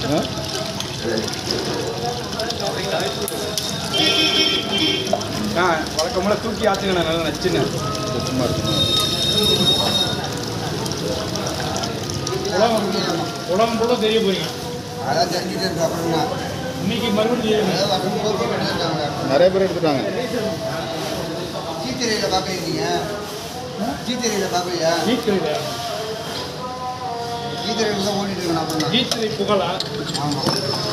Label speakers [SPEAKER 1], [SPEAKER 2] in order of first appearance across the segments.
[SPEAKER 1] ஆ?
[SPEAKER 2] ஆ வழக்கம்போல தூக்கி ஆச்சுங்கண்ணா நல்லா நச்சுன்னு
[SPEAKER 1] சும்மா இருக்குமா
[SPEAKER 2] உலகம் உலகம் ஃபுல்லாக தெரிய போறீங்க
[SPEAKER 3] அதான் தெரிஞ்சுட்டு இருக்கு அப்புறம்னா
[SPEAKER 2] இன்னைக்கு மறுபடியும் தெரியும்
[SPEAKER 3] அதாவது வரும்போது பண்ணியிருக்காங்க
[SPEAKER 1] நிறைய பேர் எடுத்துட்டாங்க
[SPEAKER 3] ஜீத்திரையில் பார்க்குறீங்க ஜீத்திரையில் பார்க்கலையா
[SPEAKER 2] ஜீத்திரை
[SPEAKER 3] ஜீத்திரையில் தான் ஓடிட்டு இருக்கணும் அப்புறம்
[SPEAKER 2] ஜீத்திரை புகழா
[SPEAKER 3] ஆமாம்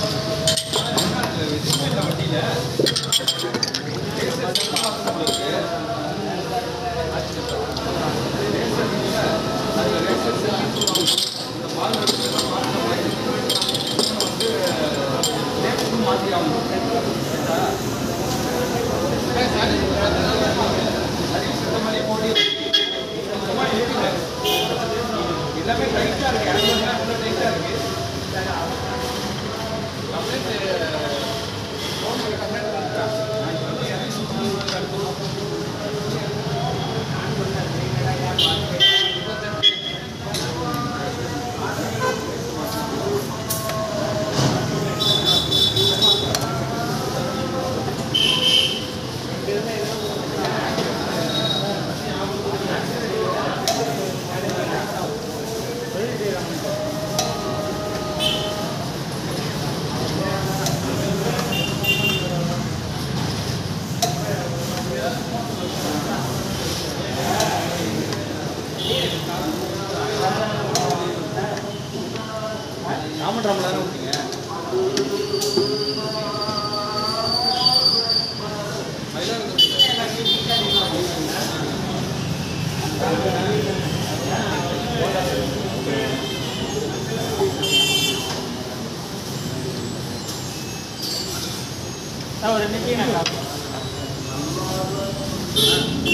[SPEAKER 2] ராமன் ராமன் தானே விட்டீங்க ஒரு நிமிஷம்